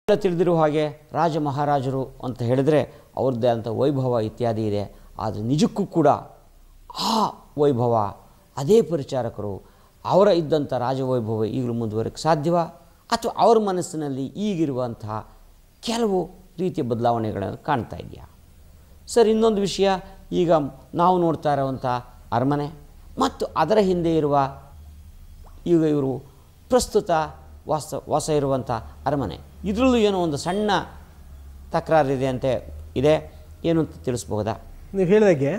ಎಲ್ಲ ತಿಳಿದಿರುವ ಹಾಗೆ ರಾಜ ಮಹಾರಾಜರು ಅಂತ ಹೇಳಿದರೆ ಅವ್ರದ್ದೇ ಅಂತ ವೈಭವ ಇತ್ಯಾದಿ ಇದೆ ಆದರೆ ನಿಜಕ್ಕೂ ಕೂಡ ಆ ವೈಭವ ಅದೇ ಪರಿಚಾರಕರು ಅವರ ಇದ್ದಂಥ ರಾಜವೈಭವ ಈಗಲೂ ಮುಂದುವರಕ್ಕೆ ಸಾಧ್ಯವಾ ಅಥವಾ ಅವ್ರ ಮನಸ್ಸಿನಲ್ಲಿ ಈಗಿರುವಂತಹ ಕೆಲವು ರೀತಿಯ ಬದಲಾವಣೆಗಳನ್ನು ಕಾಣ್ತಾ ಇದೆಯಾ ಸರ್ ಇನ್ನೊಂದು ವಿಷಯ ಈಗ ನಾವು ನೋಡ್ತಾ ಇರುವಂಥ ಅರಮನೆ ಮತ್ತು ಅದರ ಹಿಂದೆ ಇರುವ ಈಗ ಇವರು ಪ್ರಸ್ತುತ ವಾಸ ವಾಸ ಇರುವಂಥ ಅರಮನೆ ಇದರಲ್ಲೂ ಏನೋ ಒಂದು ಸಣ್ಣ ತಕರಾರಿದೆ ಅಂತೆ ಇದೆ ಏನು ಅಂತ ತಿಳಿಸ್ಬಹುದಾ ನೀವು ಹೇಳಿದಾಗೆ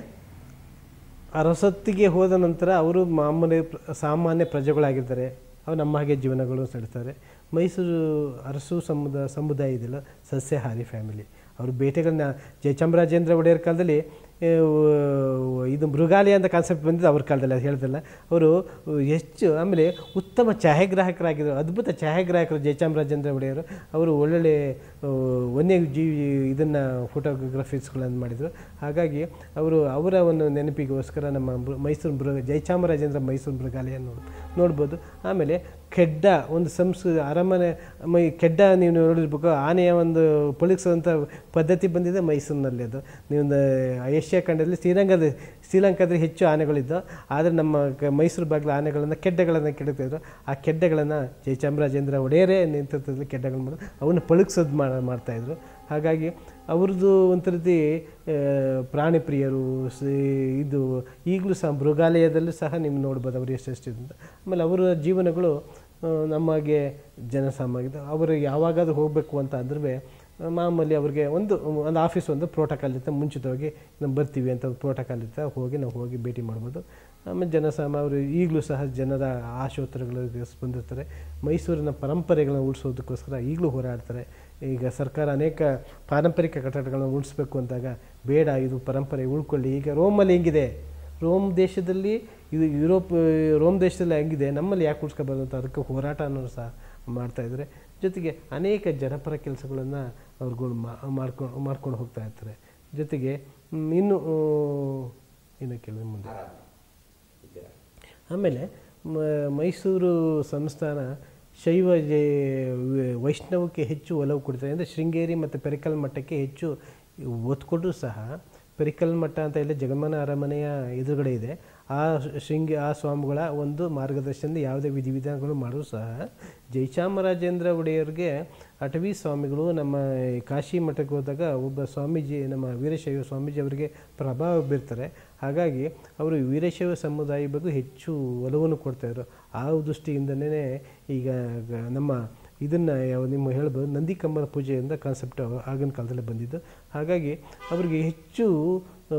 ಅರಸತ್ತಿಗೆ ಹೋದ ನಂತರ ಅವರು ಮಾಮೂಲಿ ಪ್ರ- ಸಾಮಾನ್ಯ ಪ್ರಜೆಗಳಾಗಿರ್ತಾರೆ ಅವ್ರು ನಮ್ಮ ಹಾಗೆ ಜೀವನಗಳು ನಡೆಸ್ತಾರೆ ಮೈಸೂರು ಅರಸು ಸಮುದ ಸಮುದಾಯ ಇದೆಯಲ್ಲ ಸಸ್ಯಾಹಾರಿ ಫ್ಯಾಮಿಲಿ ಅವರು ಬೇಟೆಗಳನ್ನ ಜಯಚಾಮರಾಜೇಂದ್ರ ಒಡೆಯರ್ ಕಾಲದಲ್ಲಿ ಆ, ಇದು ಮೃಗಾಲಯ ಅಂತ ಕಾನ್ಸೆಪ್ಟ್ ಬಂದಿದ್ದು ಅವ್ರ ಕಾಲದಲ್ಲಿ ಅದು ಹೇಳ್ದಲ್ಲ ಅವರು ಹೆಚ್ಚು ಆಮೇಲೆ ಉತ್ತಮ ಛಾಯಾಗ್ರಾಹಕರಾಗಿದ್ದರು ಅದ್ಭುತ ಛಾಯಾಗ್ರಾಹಕರು ಜಯಚಾಮರಾಜೇಂದ್ರ ಒಡೆಯರು ಅವರು ಒಳ್ಳೊಳ್ಳೆ ಆ, ವನ್ಯಜೀವಿ ಇದನ್ನು ಫೋಟೋಗ್ರಫೀಸ್ಗಳನ್ನು ಮಾಡಿದರು ಹಾಗಾಗಿ ಅವರು ಅವರ ಒಂದು ನೆನಪಿಗೋಸ್ಕರ ನಮ್ಮ ಮೃ- ಮೈಸೂರು ಮೃಗ ಜಯಚಾಮರಾಜೇಂದ್ರ ಮೈಸೂರು ಮೃಗಾಲಯ ನೋಡ್ ನೋಡ್ಬೋದು ಆಮೇಲೆ ಕೆಡ್ಡ ಒಂದು ಸಂಸ್ಕೃತಿ ಅರಮನೆ ಮೈ ಕೆಡ್ಡ ನೀವು ನೋಡಿರ್ಬೇಕು ಆನೆಯ ಒಂದು ಪಳಗಿಸುವಂಥ ಪದ್ಧತಿ ಬಂದಿದೆ ಮೈಸೂರಿನಲ್ಲಿ ಅದು ನೀವು ಒಂದು ಏಷ್ಯಾ ಖಂಡದಲ್ಲಿ ಶ್ರೀರಂಗದ ಶ್ರೀಲಂಕಾದಲ್ಲಿ ಹೆಚ್ಚು ಆನೆಗಳಿದ್ದು ಆದರೆ ನಮ್ಮ ಕ- ಮೈಸೂರು ಬಾಗಿಲ ಆನೆಗಳನ್ನು ಕೆಡ್ಡಗಳನ್ನು ಕೆಡುತ್ತಿದ್ರು ಆ ಕೆಡ್ಡಗಳನ್ನು ಜಯಚಾಮರಾಜೇಂದ್ರ ಒಡೆಯರೇ ನೇತೃತ್ವದಲ್ಲಿ ಕೆಡ್ಡಗಳು ಮಾಡೋದು ಅವನ್ನ ಪಳಗಿಸೋದು ಮಾಡ ಮಾಡ್ತಾಯಿದ್ರು ಹಾಗಾಗಿ ಅವ್ರದ್ದು ಒಂದು ರೀತಿ ಆ, ಪ್ರಾಣಿ ಪ್ರಿಯರು ಸ- ಇದು ಈಗಲೂ ಸಹ ಮೃಗಾಲಯದಲ್ಲೂ ಸಹ ನೀವು ನೋಡ್ಬೋದು ಅವರು ಎಷ್ಟೆಷ್ಟು ಅಂತ ಆಮೇಲೆ ಅವರ ಜೀವನಗಳು ಆ, ನಮಗೆ ಜನಸಾಮಾನ್ಯ ಅವರು ಯಾವಾಗಾದ್ರೂ ಹೋಗಬೇಕು ಅಂತ ಅಂದ್ರೆ ಮಾಮೂಲಿ ಅವ್ರಿಗೆ ಒಂದು ಒಂದು ಆಫೀಸ್ ಒಂದು ಪ್ರೋಟೋಕಾಲ್ ಇರುತ್ತೆ ಮುಂಚಿತವಾಗಿ ನಾವು ಬರ್ತೀವಿ ಅಂತ ಒಂದು ಪ್ರೋಟೋಕಾಲ್ ಇರುತ್ತೆ ಹೋಗಿ ನಾವು ಹೋಗಿ ಭೇಟಿ ಮಾಡ್ಬೋದು ಆಮೇಲೆ ಜನಸಾಮ ಅವರು ಈಗಲೂ ಸಹ ಜನರ ಆಶೋತ್ತರಗಳಿಗೆ ಸ್ಪಂದಿಸ್ತಾರೆ ಮೈಸೂರಿನ ಪರಂಪರೆಗಳನ್ನ ಉಳಿಸೋದಕ್ಕೋಸ್ಕರ ಈಗಲೂ ಹೋರಾಡ್ತಾರೆ ಈಗ ಸರ್ಕಾರ ಅನೇಕ ಪಾರಂಪರಿಕ ಕಟ್ಟಡಗಳನ್ನು ಉಳಿಸ್ಬೇಕು ಅಂದಾಗ ಬೇಡ ಇದು ಪರಂಪರೆ ಉಳ್ಕೊಳ್ಳಿ ಈಗ ರೋಮಲ್ಲಿ ಹೆಂಗಿದೆ ರೋಮ್ ದೇಶದಲ್ಲಿ ಇದು ಯುರೋಪ್ ರೋಮ್ ದೇಶದಲ್ಲಿ ಹೆಂಗಿದೆ ನಮ್ಮಲ್ಲಿ ಯಾಕೆ ಉಳಿಸ್ಕೋಬಾರ್ದು ಅಂತ ಅದಕ್ಕೆ ಹೋರಾಟನೂ ಸಹ ಮಾಡ್ತಾಯಿದ್ದಾರೆ ಜೊತೆಗೆ ಅನೇಕ ಜನಪರ ಕೆಲಸಗಳನ್ನು ಅವ್ರುಗಳು ಮಾಡ್ಕೊಂಡು ಮಾಡ್ಕೊಂಡು ಹೋಗ್ತಾ ಇರ್ತಾರೆ ಜೊತೆಗೆ ಮ್, ಇನ್ನು ಆ, ಇನ್ನು ಕೆಲವು ಮುಂದೆ ಆಮೇಲೆ ಮ- ಮೈಸೂರು ಸಂಸ್ಥಾನ ಶೈವ ಜೆ- ವೈಷ್ಣವಕ್ಕೆ ಹೆಚ್ಚು ಒಲವು ಕೊಡ್ತಾರೆ ಅಂದರೆ ಶೃಂಗೇರಿ ಮತ್ತು ಪೆರಿಕಲ್ ಮಠಕ್ಕೆ ಹೆಚ್ಚು ಒತ್ತು ಕೊಟ್ಟರು ಸಹ ಪೆರಿಕಲ್ ಮಠ ಅಂತ ಹೇಳಿ ಜಗನ್ಮನ ಅರಮನೆಯ ಎದುರುಗಡೆ ಇದೆ ಆ ಶೃಂಗಿ ಆ ಸ್ವಾಮಿಗಳ ಒಂದು ಮಾರ್ಗದರ್ಶನದ ಯಾವುದೇ ವಿಧಿವಿಧಾನಗಳು ಮಾಡೋದು ಸಹ ಜಯಚಾಮರಾಜೇಂದ್ರ ಒಡೆಯರ್ಗೆ ಅಟವಿ ಸ್ವಾಮಿಗಳು ನಮ್ಮ ಕಾಶಿ ಮಠಕ್ಕೆ ಹೋದಾಗ ಒಬ್ಬ ಸ್ವಾಮೀಜಿ ನಮ್ಮ ವೀರಶೈವ ಸ್ವಾಮೀಜಿ ಅವರಿಗೆ ಪ್ರಭಾವ ಬೀರ್ತಾರೆ ಹಾಗಾಗಿ ಅವರು ವೀರಶೈವ ಸಮುದಾಯ ಬಗ್ಗೆ ಹೆಚ್ಚು ಒಲವನ್ನು ಕೊಡ್ತಾಯಿದ್ರು ಆ ದೃಷ್ಟಿಯಿಂದನೇ ಈಗ ಗ- ನಮ್ಮ ಇದನ್ನು ಯಾವ ನಿಮ್ಮ ಹೇಳ್ಬೋದು ನಂದಿ ಕಂಬನ ಪೂಜೆಯಿಂದ ಕಾನ್ಸೆಪ್ಟ್ ಆಗಿನ ಕಾಲದಲ್ಲಿ ಬಂದಿದ್ದು ಹಾಗಾಗಿ ಅವರಿಗೆ ಹೆಚ್ಚು ಆ,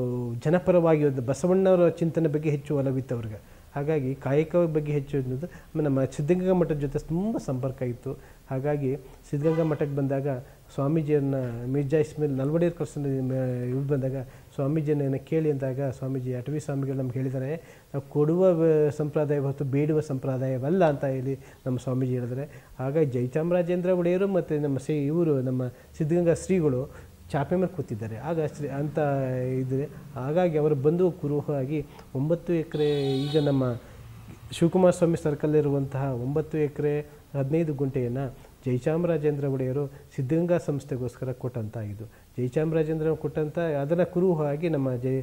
ಜನಪರವಾಗಿ ಒಂದು ಬಸವಣ್ಣವರ ಚಿಂತನೆ ಬಗ್ಗೆ ಹೆಚ್ಚು ಒಲವಿತ್ತು ಅವ್ರಿಗೆ ಹಾಗಾಗಿ ಕಾಯಕ ಬಗ್ಗೆ ಹೆಚ್ಚು ಅನ್ನೋದು ಆಮೇಲೆ ನಮ್ಮ ಸಿದ್ಧಗಂಗಾ ಮಠದ ಜೊತೆ ತುಂಬ ಸಂಪರ್ಕ ಇತ್ತು ಹಾಗಾಗಿ ಸಿದ್ಧಗಂಗಾ ಮಠಕ್ಕೆ ಬಂದಾಗ ಸ್ವಾಮೀಜಿಯನ್ನ ಮಿರ್ಜಾ ಇಸ್ಮೇಲ್ ನಲ್ವಡಿಯರ್ ಕಳ್ಸನ್ ಇವ್ರು ಬಂದಾಗ ಸ್ವಾಮೀಜಿಯನ್ನು ಕೇಳಿ ಅಂದಾಗ ಸ್ವಾಮೀಜಿ ಅಟವಿ ಸ್ವಾಮಿಗಳು ನಮ್ಗೆ ಹೇಳಿದ್ದಾರೆ ನಾವು ಕೊಡುವ ವ- ಸಂಪ್ರದಾಯ ಹೊತ್ತು ಬೇಡುವ ಸಂಪ್ರದಾಯವಲ್ಲ ಅಂತ ಹೇಳಿ ನಮ್ಮ ಸ್ವಾಮೀಜಿ ಹೇಳಿದರೆ ಹಾಗಾಗಿ ಜಯಚಾಮರಾಜೇಂದ್ರ ಒಡೆಯರು ಮತ್ತು ನಮ್ಮ ಶ್ರೀ ಇವರು ನಮ್ಮ ಸಿದ್ಧಗಂಗಾ ಶ್ರೀಗಳು ಚಾಪೆ ಮೇಲೆ ಕೂತಿದ್ದಾರೆ ಆಗ ಶ್ರೀ ಅಂತ ಇದ್ರೆ ಹಾಗಾಗಿ ಅವರು ಬಂದು ಕುರುಹಾಗಿ ಒಂಬತ್ತು ಎಕರೆ ಈಗ ನಮ್ಮ ಶಿವಕುಮಾರ ಸ್ವಾಮಿ ಸರ್ಕಲ್ಲಿರುವಂತಹ ಒಂಬತ್ತು ಎಕರೆ ಹದಿನೈದು ಗುಂಟೆಯನ್ನು ಜಯಚಾಮರಾಜೇಂದ್ರ ಒಡೆಯರು ಸಿದ್ಧಗಂಗಾ ಸಂಸ್ಥೆಗೋಸ್ಕರ ಕೊಟ್ಟಂಥ ಇದು ಜಯಚಾಮರಾಜೇಂದ್ರ ಕೊಟ್ಟಂಥ ಅದನ್ನು ಕುರುಹಾಗಿ ನಮ್ಮ ಜಯ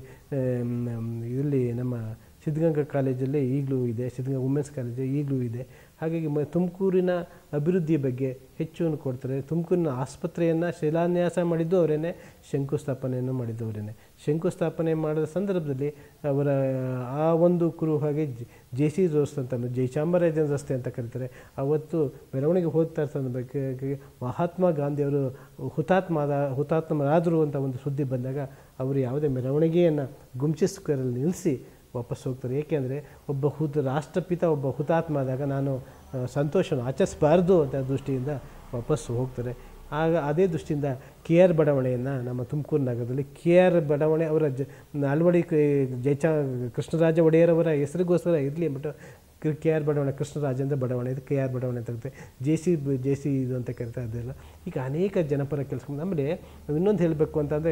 ಆಮ್, ಇಲ್ಲಿ ನಮ್ಮ ಸಿದ್ಧಗಂಗಾ ಕಾಲೇಜಲ್ಲಿ ಈಗಲೂ ಇದೆ ಸಿದ್ಧಗಂಗಾ ವುಮೆನ್ಸ್ ಕಾಲೇಜ್ ಈಗಲೂ ಇದೆ ಹಾಗಾಗಿ ಮ ತುಮಕೂರಿನ ಅಭಿವೃದ್ಧಿ ಬಗ್ಗೆ ಹೆಚ್ಚು ಕೊಡ್ತಾರೆ ತುಮಕೂರಿನ ಆಸ್ಪತ್ರೆಯನ್ನು ಶಿಲಾನ್ಯಾಸ ಮಾಡಿದ್ದು ಅವರೇನೆ ಶಂಕುಸ್ಥಾಪನೆಯನ್ನು ಮಾಡಿದ್ದು ಅವರೇನೆ ಶಂಕುಸ್ಥಾಪನೆ ಮಾಡಿದ ಸಂದರ್ಭದಲ್ಲಿ ಅವರ ಆ ಒಂದು ಕುರು ಹಾಗೆ ಜೆ ಸಿ ರೋಸ್ ಅಂತ ಅನ್ನೋದು ಜಯಚಾಮರಾಜೇಂದ್ರ ರಸ್ತೆ ಅಂತ ಕರೀತಾರೆ ಅವತ್ತು ಮೆರವಣಿಗೆ ಹೋಗ್ತಾ ಇರ್ತಾರೆ ಬಗ್ಗೆ ಮಹಾತ್ಮ ಗಾಂಧಿಯವರು ಹುತಾತ್ಮದ ಹುತಾತ್ಮರಾದರು ಅಂತ ಒಂದು ಸುದ್ದಿ ಬಂದಾಗ ಅವರು ಯಾವುದೇ ಮೆರವಣಿಗೆಯನ್ನು ಗುಮ್ಚಿ ಸ್ಕ್ವೇರಲ್ಲಿ ನಿಲ್ಲಿಸಿ ವಾಪಸ್ ಹೋಗ್ತಾರೆ ಏಕೆಂದರೆ ಒಬ್ಬ ಹುತ ರಾಷ್ಟ್ರಪಿತ ಒಬ್ಬ ಹುತಾತ್ಮ ಆದಾಗ ನಾನು ಆ, ಸಂತೋಷವನ್ನು ಆಚರಿಸಬಾರ್ದು ಅಂತ ದೃಷ್ಟಿಯಿಂದ ವಾಪಸ್ ಹೋಗ್ತಾರೆ ಆಗ ಅದೇ ದೃಷ್ಟಿಯಿಂದ ಕೆ ಆರ್ ಬಡಾವಣೆಯನ್ನು ನಮ್ಮ ತುಮಕೂರು ನಗರದಲ್ಲಿ ಕೆ ಆರ್ ಬಡಾವಣೆ ಅವರ ಜ ಅಳವಡಿ ಜಯಚ ಕೃಷ್ಣರಾಜ ಒಡೆಯರವರ ಹೆಸರಿಗೋಸ್ಕರ ಇರಲಿ ಅಂದ್ಬಿಟ್ಟು ಕೆ ಆರ್ ಬಡಾವಣೆ ಕೃಷ್ಣರಾಜೇಂದ್ರ ಬಡಾವಣೆ ಇದು ಕೆ ಆರ್ ಬಡಾವಣೆ ಅಂತ ಇರುತ್ತೆ ಜೆ ಸಿ ಜೆ ಸಿ ಇದು ಅಂತ ಕರಿತಾ ಇದೆಯಲ್ಲ ಈಗ ಅನೇಕ ಜನಪರ ಕೆಲಸ ಆಮೇಲೆ ಇನ್ನೊಂದು ಹೇಳಬೇಕು ಅಂತಂದರೆ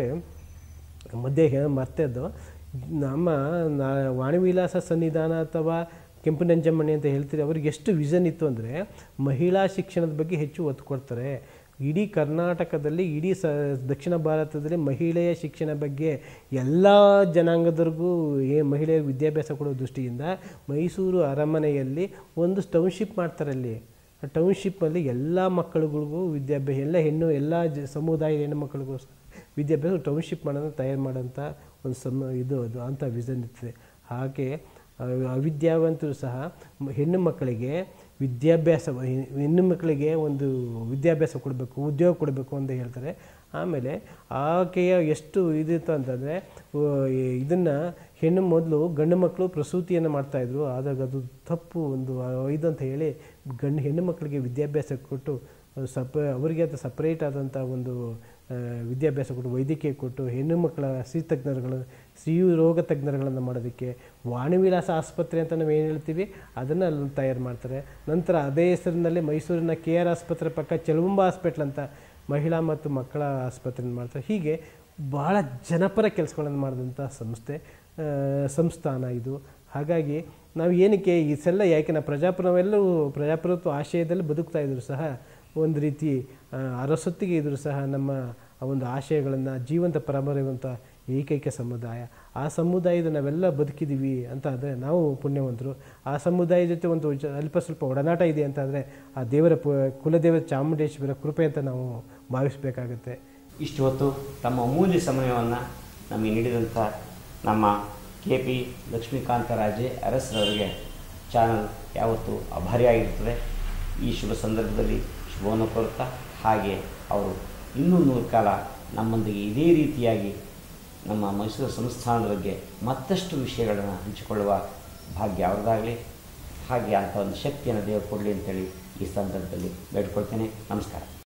ಮಧ್ಯೆ ಹೇ- ಮರ್ತೆದ್ದು ನಮ್ಮ ನಾ ವಾಣಿವಿಲಾಸ ಸನ್ನಿಧಾನ ಅಥವಾ ಕೆಂಪು ನಂಜಮ್ಮಣ್ಣಿ ಅಂತ ಹೇಳ್ತೀರಿ ಅವ್ರಿಗೆ ಎಷ್ಟು ವಿಷನ್ ಇತ್ತು ಅಂದರೆ ಮಹಿಳಾ ಶಿಕ್ಷಣದ ಬಗ್ಗೆ ಹೆಚ್ಚು ಒತ್ತು ಕೊಡ್ತಾರೆ ಇಡೀ ಕರ್ನಾಟಕದಲ್ಲಿ ಇಡೀ ಸ ದಕ್ಷಿಣ ಭಾರತದಲ್ಲಿ ಮಹಿಳೆಯ ಶಿಕ್ಷಣ ಬಗ್ಗೆ ಎಲ್ಲ ಜನಾಂಗದವ್ರಿಗೂ ಏ ಮಹಿಳೆಯರ ವಿದ್ಯಾಭ್ಯಾಸ ಕೊಡೋ ದೃಷ್ಟಿಯಿಂದ ಮೈಸೂರು ಅರಮನೆಯಲ್ಲಿ ಒಂದು ಟೌನ್ಶಿಪ್ ಮಾಡ್ತಾರೆ ಅಲ್ಲಿ ಆ ಟೌನ್ಶಿಪ್ಪಲ್ಲಿ ಎಲ್ಲ ಮಕ್ಕಳುಗಳಿಗೂ ವಿದ್ಯಾಭ್ಯಾಸ ಎಲ್ಲ ಹೆಣ್ಣು ಎಲ್ಲ ಜ ಸಮುದಾಯದ ಹೆಣ್ಣು ಮಕ್ಕಳಿಗೂ ಸಹ ವಿದ್ಯಾಭ್ಯಾಸ ಟೌನ್ಶಿಪ್ ಮಾಡೋದು ತಯಾರು ಮಾಡೋಂಥ ಒಂದು ಸಮ ಇದು ಅದು ಅಂಥ ವಿಷನ್ ಇರ್ತದೆ ಹಾಗೆ ಅವ್- ಅವಿದ್ಯಾವಂತರು ಸಹ ಮ- ಹೆಣ್ಣು ಮಕ್ಕಳಿಗೆ ವಿದ್ಯಾಭ್ಯಾಸ ಹೆ- ಹೆಣ್ಣು ಮಕ್ಕಳಿಗೆ ಒಂದು ವಿದ್ಯಾಭ್ಯಾಸ ಕೊಡಬೇಕು ಉದ್ಯೋಗ ಕೊಡಬೇಕು ಅಂತ ಹೇಳ್ತಾರೆ ಆಮೇಲೆ ಆಕೆಯ ಎಷ್ಟು ಇದಿತ್ತು ಅಂತಂದರೆ ಇದನ್ನು ಹೆಣ್ಣು ಮೊದಲು ಗಂಡು ಮಕ್ಕಳು ಪ್ರಸೂತಿಯನ್ನು ಮಾಡ್ತಾಯಿದ್ರು ಆದಾಗ ಅದು ತಪ್ಪು ಒಂದು ಇದು ಅಂತ ಹೇಳಿ ಗಂಡು ಹೆಣ್ಣು ಮಕ್ಕಳಿಗೆ ವಿದ್ಯಾಭ್ಯಾಸ ಕೊಟ್ಟು ಸಪ ಅವರಿಗೆ ಅಂತ ಸಪ್ರೇಟ್ ಆದಂಥ ಒಂದು ಆ, ವಿದ್ಯಾಭ್ಯಾಸ ಕೊಟ್ಟು ವೈದ್ಯಕೀಯ ಕೊಟ್ಟು ಹೆಣ್ಣು ಮಕ್ಕಳ ಸ್ತ್ರೀ ತಜ್ಞರುಗಳು ಸ್ತ್ರೀ ರೋಗ ತಜ್ಞರುಗಳನ್ನು ಮಾಡೋದಕ್ಕೆ ವಾಣಿವಿಲಾಸ ಆಸ್ಪತ್ರೆ ಅಂತ ನಾವು ಏನು ಹೇಳ್ತೀವಿ ಅದನ್ನು ಅಲ್ಲಿ ತಯಾರು ಮಾಡ್ತಾರೆ ನಂತರ ಅದೇ ಹೆಸರಿನಲ್ಲಿ ಮೈಸೂರಿನ ಕೆ ಆರ್ ಆಸ್ಪತ್ರೆ ಪಕ್ಕ ಚೆಲುವಂಬ ಹಾಸ್ಪಿಟ್ಲ್ ಅಂತ ಮಹಿಳಾ ಮತ್ತು ಮಕ್ಕಳ ಆಸ್ಪತ್ರೆ ಮಾಡ್ತಾರೆ ಹೀಗೆ ಭಾಳ ಜನಪರ ಕೆಲಸಗಳನ್ನು ಮಾಡಿದಂಥ ಸಂಸ್ಥೆ ಆ, ಸಂಸ್ಥಾನ ಇದು ಹಾಗಾಗಿ ನಾವು ಏನಕ್ಕೆ ಈ ಸೆಲ್ಲ ಯಾಕೆ ನಾವು ಪ್ರಜಾಪ್ರ ನಾವೆಲ್ಲರೂ ಪ್ರಜಾಪ್ರಭುತ್ವ ಆಶಯದಲ್ಲಿ ಬದುಕ್ತಾ ಇದ್ರು ಸಹ ಒಂದು ರೀತಿ ಆ, ಅರಸೊತ್ತಿಗೆ ಇದ್ದರೂ ಸಹ ನಮ್ಮ ಆ ಒಂದು ಆಶಯಗಳನ್ನು ಜೀವಂತ ಪರಮರಿವಂಥ ಏಕೈಕ ಸಮುದಾಯ ಆ ಸಮುದಾಯದ ನಾವೆಲ್ಲ ಬದುಕಿದ್ದೀವಿ ಅಂತ ಆದರೆ ನಾವು ಪುಣ್ಯವಂತರು ಆ ಸಮುದಾಯ ಜೊತೆ ಒಂದು ಜ- ಅಲ್ಪ ಸ್ವಲ್ಪ ಒಡನಾಟ ಇದೆ ಅಂತ ಆದರೆ ಆ ದೇವರ ಪ ಕುಲದೇವರ ಚಾಮುಂಡೇಶ್ವರ ಕೃಪೆ ಅಂತ ನಾವು ಭಾವಿಸಬೇಕಾಗತ್ತೆ ಇಷ್ಟು ಹೊತ್ತು ತಮ್ಮ ಅಮೂಲ್ಯ ಸಮಯವನ್ನು ನಮಗೆ ನೀಡಿದಂಥ ನಮ್ಮ ಕೆ ಪಿ ಲಕ್ಷ್ಮೀಕಾಂತರಾಜೆ ಅರಸರವರಿಗೆ ಚಾನಲ್ ಯಾವತ್ತೂ ಆಭಾರಿಯಾಗಿರ್ತದೆ ಈ ಶುಭ ಸಂದರ್ಭದಲ್ಲಿ ಶುಭವನ್ನು ಕೋರುತ್ತಾ ಹಾಗೆ ಅವರು ಇನ್ನೂ ನೂರು ಕಾಲ ನಮ್ಮೊಂದಿಗೆ ಇದೇ ರೀತಿಯಾಗಿ ನಮ್ಮ ಮೈಸೂರು ಸಂಸ್ಥಾನದ ಬಗ್ಗೆ ಮತ್ತಷ್ಟು ವಿಷಯಗಳನ್ನು ಹಂಚಿಕೊಳ್ಳುವ ಭಾಗ್ಯ ಅವ್ರದ್ದಾಗಲಿ ಹಾಗೆ ಅಂಥ ಒಂದು ಶಕ್ತಿಯನ್ನು ದೇವರು ಕೊಡಲಿ ಅಂತೇಳಿ ಈ ಸಂದರ್ಭದಲ್ಲಿ ಬೇಡ್ಕೊಳ್ತೇನೆ ನಮಸ್ಕಾರ